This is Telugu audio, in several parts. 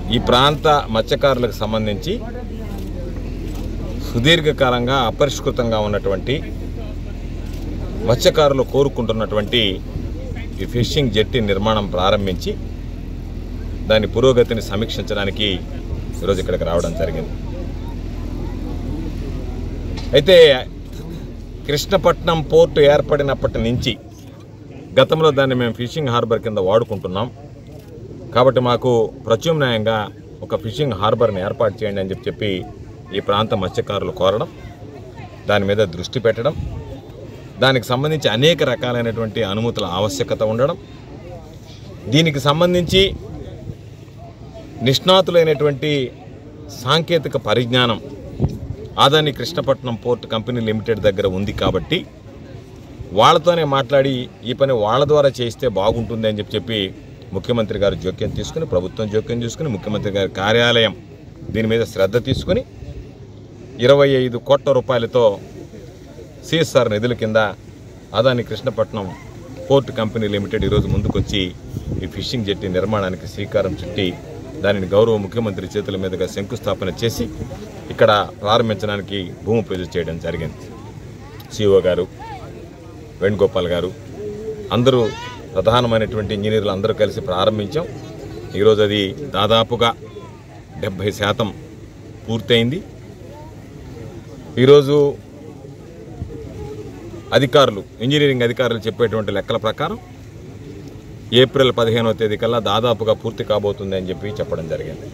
ఈ ప్రాంత మత్స్యకారులకు సంబంధించి సుదీర్ఘకాలంగా అపరిష్కృతంగా ఉన్నటువంటి మత్స్యకారులు కోరుకుంటున్నటువంటి ఈ ఫిషింగ్ జెట్టి నిర్మాణం ప్రారంభించి దాని పురోగతిని సమీక్షించడానికి ఈరోజు ఇక్కడికి రావడం జరిగింది అయితే కృష్ణపట్నం పోర్టు ఏర్పడినప్పటి నుంచి గతంలో దాన్ని మేము ఫిషింగ్ హార్బర్ కింద వాడుకుంటున్నాం కాబట్టి మాకు ప్రత్యామ్నాయంగా ఒక ఫిషింగ్ హార్బర్ని ఏర్పాటు చేయండి అని చెప్పి చెప్పి ఈ ప్రాంత మత్స్యకారులు కోరడం దాని మీద దృష్టి పెట్టడం దానికి సంబంధించి అనేక రకాలైనటువంటి అనుమతుల ఆవశ్యకత ఉండడం దీనికి సంబంధించి నిష్ణాతులైనటువంటి సాంకేతిక పరిజ్ఞానం Adani Krishnapatnam port company limited దగ్గర ఉంది కాబట్టి వాళ్ళతోనే మాట్లాడి ఈ పని వాళ్ళ ద్వారా చేస్తే బాగుంటుంది అని చెప్పి చెప్పి ముఖ్యమంత్రి గారు జోక్యం తీసుకుని ప్రభుత్వం జోక్యం తీసుకుని ముఖ్యమంత్రి గారి కార్యాలయం దీని మీద శ్రద్ధ తీసుకుని ఇరవై ఐదు కోట్ల రూపాయలతో సిఎస్ఆర్ నిధుల కింద Adani Krishnapatnam port company limited ఈరోజు ముందుకొచ్చి ఈ ఫిషింగ్ జెట్టి నిర్మాణానికి శ్రీకారం చుట్టి దానిని గౌరవ ముఖ్యమంత్రి చేతుల మీదుగా శంకుస్థాపన చేసి ఇక్కడ ప్రారంభించడానికి భూమి పూజ చేయడం జరిగింది సిఓ గారు వేణుగోపాల్ గారు అందరూ ప్రధానమైనటువంటి ఇంజనీర్లు అందరూ కలిసి ప్రారంభించాం ఈరోజు అది దాదాపుగా డెబ్భై శాతం పూర్తయింది ఈరోజు అధికారులు ఇంజనీరింగ్ అధికారులు చెప్పేటువంటి లెక్కల ప్రకారం ఏప్రిల్ పదిహేనవ తేదీ కల్లా దాదాపుగా పూర్తి కాబోతుంది అని చెప్పి చెప్పడం జరిగింది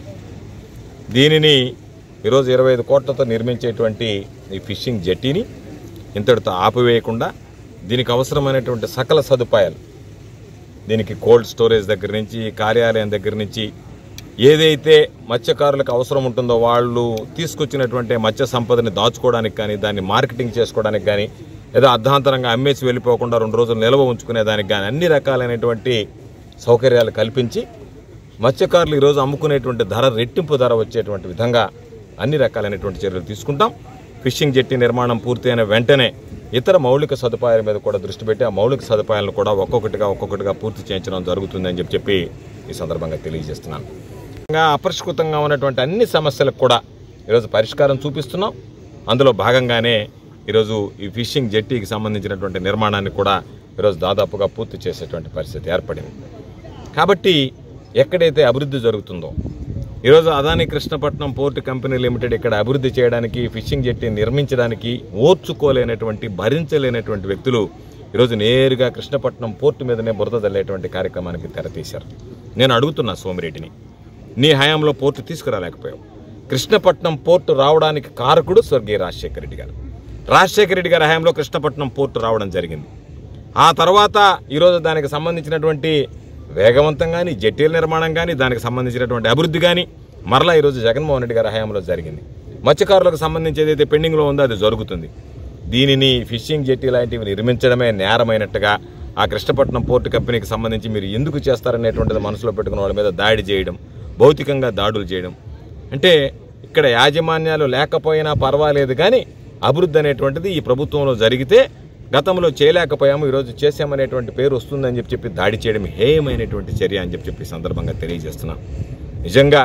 దీనిని ఈరోజు ఇరవై ఐదు కోట్లతో నిర్మించేటువంటి ఈ ఫిషింగ్ జెట్టీని ఇంతటితో ఆపివేయకుండా దీనికి అవసరమైనటువంటి సకల సదుపాయాలు దీనికి కోల్డ్ స్టోరేజ్ దగ్గర నుంచి కార్యాలయం దగ్గర నుంచి ఏదైతే మత్స్యకారులకు అవసరం ఉంటుందో వాళ్ళు తీసుకొచ్చినటువంటి మత్స్య సంపదని దాచుకోవడానికి కానీ దాన్ని మార్కెటింగ్ చేసుకోవడానికి కానీ ఏదో అర్ధాంతరంగా అమ్మేసి వెళ్ళిపోకుండా రెండు రోజులు నిల్వ ఉంచుకునే దానికి కానీ అన్ని రకాలైనటువంటి సౌకర్యాలు కల్పించి మత్స్యకారులు ఈరోజు అమ్ముకునేటువంటి ధర రెట్టింపు ధర వచ్చేటువంటి విధంగా అన్ని రకాలైనటువంటి చర్యలు తీసుకుంటాం ఫిషింగ్ జెట్టి నిర్మాణం పూర్తయిన వెంటనే ఇతర మౌలిక సదుపాయాల మీద కూడా దృష్టి పెట్టి ఆ మౌలిక సదుపాయాలను కూడా ఒక్కొక్కటిగా ఒక్కొక్కటిగా పూర్తి చేయించడం జరుగుతుందని చెప్పి చెప్పి ఈ సందర్భంగా తెలియజేస్తున్నాను ఇంకా అపరిష్కృతంగా ఉన్నటువంటి అన్ని సమస్యలకు కూడా ఈరోజు పరిష్కారం చూపిస్తున్నాం అందులో భాగంగానే ఈరోజు ఈ ఫిషింగ్ జెట్టీకి సంబంధించినటువంటి నిర్మాణాన్ని కూడా ఈరోజు దాదాపుగా పూర్తి చేసేటువంటి పరిస్థితి ఏర్పడింది కాబట్టి ఎక్కడైతే అభివృద్ధి జరుగుతుందో ఈరోజు Adani Krishnapatnam port company limited ఇక్కడ అభివృద్ధి చేయడానికి ఫిషింగ్ జెట్టి నిర్మించడానికి ఓర్చుకోలేనటువంటి భరించలేనటువంటి వ్యక్తులు ఈరోజు నేరుగా కృష్ణపట్నం పోర్టు మీదనే బురద జల్లేటువంటి కార్యక్రమానికి తెరతీశారు నేను అడుగుతున్నా సోమిరెడ్డిని నీ హయాంలో పోర్టు తీసుకురాలేకపోయావు కృష్ణపట్నం పోర్టు రావడానికి కారకుడు స్వర్గీయ రాజశేఖర రెడ్డి గారు రాజశేఖర రెడ్డి గారి హయాంలో కృష్ణపట్నం పోర్టు రావడం జరిగింది ఆ తర్వాత ఈరోజు దానికి సంబంధించినటువంటి వేగవంతం కానీ జట్టీల నిర్మాణం కానీ దానికి సంబంధించినటువంటి అభివృద్ధి కానీ మరలా ఈరోజు జగన్మోహన్ రెడ్డి గారి హయాంలో జరిగింది మత్స్యకారులకు సంబంధించి ఏదైతే పెండింగ్లో ఉందో అది జరుగుతుంది దీనిని ఫిషింగ్ జెట్టి లాంటివి నిర్మించడమే నేరమైనట్టుగా ఆ కృష్ణపట్నం పోర్టు కంపెనీకి సంబంధించి మీరు ఎందుకు చేస్తారనేటువంటిది మనసులో పెట్టుకున్న వాళ్ళ మీద దాడి చేయడం భౌతికంగా దాడులు చేయడం అంటే ఇక్కడ యాజమాన్యాలు లేకపోయినా పర్వాలేదు కానీ అభివృద్ధి అనేటువంటిది ఈ ప్రభుత్వంలో జరిగితే గతంలో చేయలేకపోయాము ఈరోజు చేశామనేటువంటి పేరు వస్తుందని చెప్పి చెప్పి దాడి చేయడం హేయమైనటువంటి చర్య అని చెప్పి చెప్పి ఈ సందర్భంగా తెలియజేస్తున్నాను నిజంగా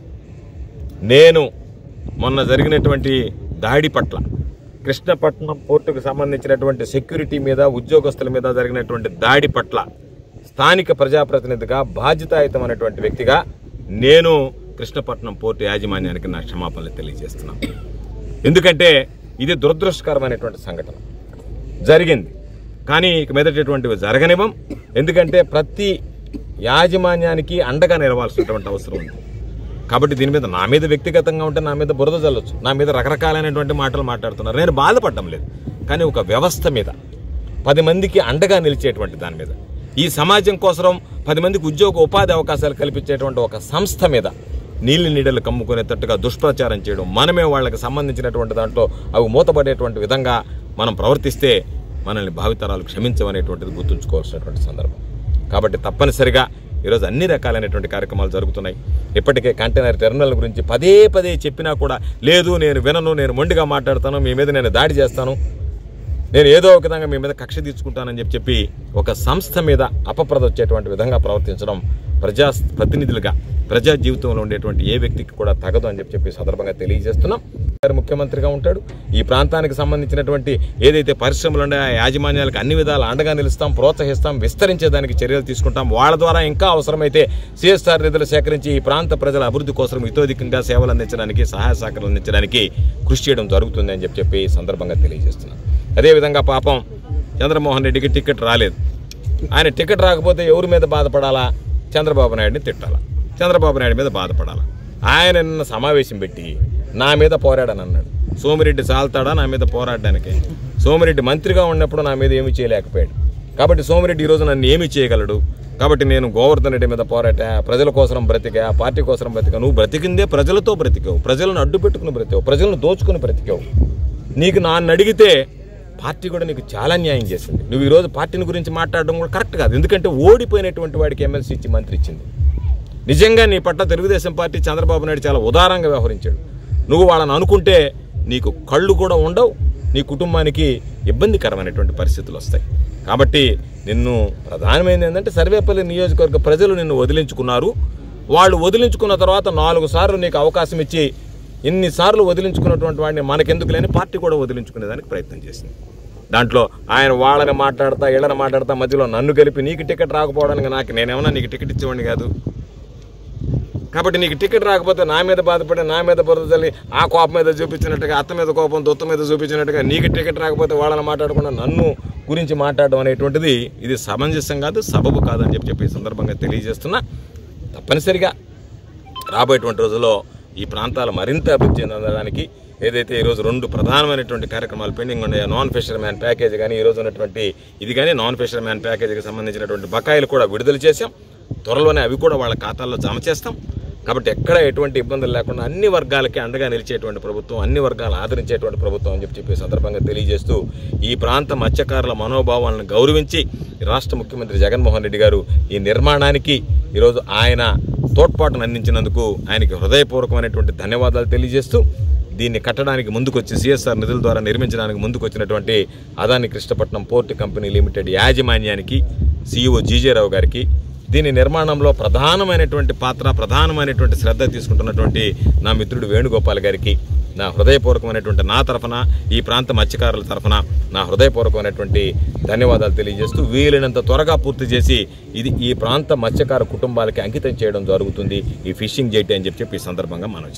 నేను మొన్న జరిగినటువంటి దాడి పట్ల కృష్ణపట్నం పోర్టుకు సంబంధించినటువంటి సెక్యూరిటీ మీద ఉద్యోగస్తుల మీద జరిగినటువంటి దాడి పట్ల స్థానిక ప్రజాప్రతినిధిగా బాధ్యతాయుతమైనటువంటి వ్యక్తిగా నేను కృష్ణపట్నం పోర్టు యాజమాన్యానికి నా క్షమాపణలు తెలియజేస్తున్నాను ఎందుకంటే ఇది దురదృష్టకరమైనటువంటి సంఘటన జరిగింది కానీ ఇక మీదటటువంటివి జరగనివ్వం ఎందుకంటే ప్రతి యాజమాన్యానికి అండగా నిలవాల్సినటువంటి అవసరం ఉంది కాబట్టి దీని మీద నా మీద వ్యక్తిగతంగా ఉంటే నా మీద బురద చల్లొచ్చు నా మీద రకరకాలైనటువంటి మాటలు మాట్లాడుతున్నారు నేను బాధపడడం లేదు కానీ ఒక వ్యవస్థ మీద పది మందికి అండగా నిలిచేటువంటి దాని మీద ఈ సమాజం కోసం పది మందికి ఉద్యోగ ఉపాధి అవకాశాలు కల్పించేటువంటి ఒక సంస్థ మీద నీళ్ళు నీడలు కమ్ముకునేటట్టుగా దుష్ప్రచారం చేయడం మనమే వాళ్ళకి సంబంధించినటువంటి దాంట్లో అవి మూతపడేటువంటి విధంగా మనం ప్రవర్తిస్తే మనల్ని భావితరాలు క్షమించమనేటువంటిది గుర్తుంచుకోవాల్సినటువంటి సందర్భం కాబట్టి తప్పనిసరిగా ఈరోజు అన్ని రకాలైనటువంటి కార్యక్రమాలు జరుగుతున్నాయి ఇప్పటికే కంటైనర్ టెర్మినల్ గురించి పదే పదే చెప్పినా కూడా లేదు నేను వినను నేను మొండిగా మాట్లాడతాను మీ మీద నేను దాడి చేస్తాను నేను ఏదో ఒక విధంగా మీ మీద కక్ష తీర్చుకుంటానని చెప్పి చెప్పి ఒక సంస్థ మీద అపప్రద వచ్చేటువంటి విధంగా ప్రవర్తించడం ప్రజా ప్రతినిధులుగా ప్రజా జీవితంలో ఉండేటువంటి ఏ వ్యక్తికి కూడా తగదు అని చెప్పి చెప్పి సందర్భంగా తెలియజేస్తున్నాం గారు ముఖ్యమంత్రిగా ఉంటాడు ఈ ప్రాంతానికి సంబంధించినటువంటి ఏదైతే పరిశ్రమలు ఉన్నాయో ఆ యాజమాన్యాలకు అన్ని విధాలు అండగా నిలుస్తాం ప్రోత్సహిస్తాం విస్తరించేదానికి చర్యలు తీసుకుంటాం వాళ్ళ ద్వారా ఇంకా అవసరమైతే సిఎస్ఆర్ నిధులు సేకరించి ఈ ప్రాంత ప్రజల అభివృద్ధి కోసం ఇతోధికంగా సేవలు అందించడానికి సహాయ సహకారాలు అందించడానికి కృషి చేయడం జరుగుతుంది అని చెప్పి చెప్పి ఈ సందర్భంగా తెలియజేస్తున్నాం అదేవిధంగా పాపం చంద్రమోహన్ రెడ్డికి టికెట్ రాలేదు ఆయన టికెట్ రాకపోతే ఎవరి మీద బాధపడాలా చంద్రబాబు నాయుడిని తిట్టాలా చంద్రబాబు నాయుడు మీద బాధపడాలా ఆయన నిన్న సమావేశం పెట్టి నా మీద పోరాడని అన్నాడు సోమిరెడ్డి చాలుతాడా నా మీద పోరాడడానికి సోమిరెడ్డి మంత్రిగా ఉన్నప్పుడు నా మీద ఏమీ చేయలేకపోయాడు కాబట్టి సోమిరెడ్డి ఈరోజు నన్ను ఏమీ చేయగలడు కాబట్టి నేను గోవర్ధన్ రెడ్డి మీద పోరాటా ప్రజల కోసం బ్రతికా పార్టీ కోసం బ్రతికా నువ్వు బ్రతికిందే ప్రజలతో బ్రతికావు ప్రజలను అడ్డు పెట్టుకుని బ్రతికావు ప్రజలను దోచుకుని బ్రతికావు నీకు నాన్ను అడిగితే పార్టీ కూడా నీకు చాలా న్యాయం చేసింది నువ్వు ఈరోజు పార్టీని గురించి మాట్లాడడం కూడా కరెక్ట్ కాదు ఎందుకంటే ఓడిపోయినటువంటి వాడికి ఎమ్మెల్సీ ఇచ్చి మంత్రి ఇచ్చింది నిజంగా నీ పట్ల తెలుగుదేశం పార్టీ చంద్రబాబు నాయుడు చాలా ఉదారంగా వ్యవహరించాడు నువ్వు వాళ్ళని అనుకుంటే నీకు కళ్ళు కూడా ఉండవు నీ కుటుంబానికి ఇబ్బందికరమైనటువంటి పరిస్థితులు వస్తాయి కాబట్టి నిన్ను ప్రధానమైనది ఏంటంటే సర్వేపల్లి నియోజకవర్గ ప్రజలు నిన్ను వదిలించుకున్నారు వాళ్ళు వదిలించుకున్న తర్వాత నాలుగు సార్లు నీకు అవకాశం ఇచ్చి ఇన్నిసార్లు వదిలించుకున్నటువంటి వాడిని మనకెందుకు లేని పార్టీ కూడా వదిలించుకునేదానికి ప్రయత్నం చేసింది దాంట్లో ఆయన వాళ్ళని మాట్లాడతా వీళ్ళని మాట్లాడతా మధ్యలో నన్ను కలిపి నీకు టికెట్ రాకపోవడానికి నాకు నేనేమన్నా నీకు టికెట్ ఇచ్చేవాడిని కాదు కాబట్టి నీకు టికెట్ రాకపోతే నా మీద బాధపడి నా మీద బురద తల్లి ఆ కోపం మీద చూపించినట్టుగా అత్త మీద కోపం దొత్త మీద చూపించినట్టుగా నీకు టికెట్ రాకపోతే వాళ్ళని మాట్లాడకుండా నన్ను గురించి మాట్లాడడం అనేటువంటిది ఇది సమంజసం కాదు సబబు కాదని చెప్పి చెప్పి ఈ సందర్భంగా తెలియజేస్తున్నా తప్పనిసరిగా రాబోయేటువంటి రోజుల్లో ఈ ప్రాంతాలు మరింత అభివృద్ధి చెందడానికి ఏదైతే ఈరోజు రెండు ప్రధానమైనటువంటి కార్యక్రమాలు పెండింగ్ ఉన్నాయో నాన్ ఫిషర్ మ్యాన్ ప్యాకేజ్ కానీ ఈరోజు ఉన్నటువంటి ఇది కానీ నాన్ ఫిషర్ మ్యాన్ ప్యాకేజీకి సంబంధించినటువంటి బకాయిలు కూడా విడుదల చేశాం త్వరలోనే అవి కూడా వాళ్ళ ఖాతాల్లో జమ చేస్తాం కాబట్టి ఎక్కడ ఎటువంటి ఇబ్బందులు లేకుండా అన్ని వర్గాలకి అండగా నిలిచేటువంటి ప్రభుత్వం అన్ని వర్గాలు ఆదరించేటువంటి ప్రభుత్వం అని చెప్పి చెప్పి ఈ సందర్భంగా తెలియజేస్తూ ఈ ప్రాంత మత్స్యకారుల మనోభావాలను గౌరవించి ఈ రాష్ట్ర ముఖ్యమంత్రి జగన్మోహన్ రెడ్డి గారు ఈ నిర్మాణానికి ఈరోజు ఆయన తోడ్పాటును అందించినందుకు ఆయనకి హృదయపూర్వకమైనటువంటి ధన్యవాదాలు తెలియజేస్తూ దీన్ని కట్టడానికి ముందుకొచ్చి సిఎస్ఆర్ నిధుల ద్వారా నిర్మించడానికి ముందుకొచ్చినటువంటి Adani Krishnapatnam port company limited యాజమాన్యానికి సీఈఓ జీజేరావు గారికి దీని నిర్మాణంలో ప్రధానమైనటువంటి పాత్ర ప్రధానమైనటువంటి శ్రద్ధ తీసుకుంటున్నటువంటి నా మిత్రుడు వేణుగోపాల్ గారికి నా హృదయపూర్వకమైనటువంటి నా తరఫున ఈ ప్రాంత మత్స్యకారుల తరఫున నా హృదయపూర్వకమైనటువంటి ధన్యవాదాలు తెలియజేస్తూ వీలైనంత త్వరగా పూర్తి చేసి ఇది ఈ ప్రాంత మత్స్యకార కుటుంబాలకి అంకితం చేయడం జరుగుతుంది ఈ ఫిషింగ్ జైట్ అని చెప్పి చెప్పి ఈ సందర్భంగా మనం